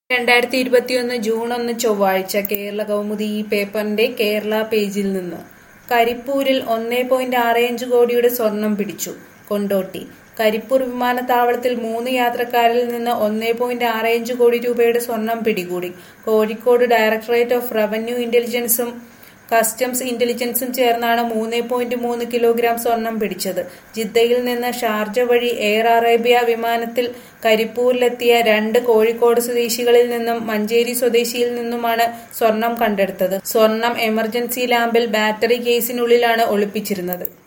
രണ്ടായിരത്തി ഇരുപത്തിയൊന്ന് ജൂൺ ഒന്ന് ചൊവ്വാഴ്ച കേരള കൗമുദി ഈ പേപ്പറിന്റെ കേരള പേജിൽ നിന്ന് കരിപ്പൂരിൽ ഒന്നേ പോയിന്റ് ആറ് കോടിയുടെ സ്വർണം പിടിച്ചു കൊണ്ടോട്ടി കരിപ്പൂർ വിമാനത്താവളത്തിൽ മൂന്ന് യാത്രക്കാരിൽ നിന്ന് ഒന്നേ പോയിന്റ് ആറ് കോടി രൂപയുടെ സ്വർണം പിടികൂടി കോഴിക്കോട് ഡയറക്ടറേറ്റ് ഓഫ് റവന്യൂ ഇന്റലിജൻസും കസ്റ്റംസ് ഇന്റലിജൻസും ചേർന്നാണ് മൂന്ന് പോയിന്റ് മൂന്ന് കിലോഗ്രാം സ്വർണം പിടിച്ചത് ജിദ്ദയിൽ നിന്ന് ഷാർജ വഴി എയർ അറേബ്യ വിമാനത്തിൽ കരിപ്പൂരിലെത്തിയ രണ്ട് കോഴിക്കോട് സ്വദേശികളിൽ നിന്നും മഞ്ചേരി സ്വദേശിയിൽ നിന്നുമാണ് സ്വർണം കണ്ടെടുത്തത് സ്വർണം എമർജൻസി ലാമ്പിൽ ബാറ്ററി കേസിനുള്ളിലാണ് ഒളിപ്പിച്ചിരുന്നത്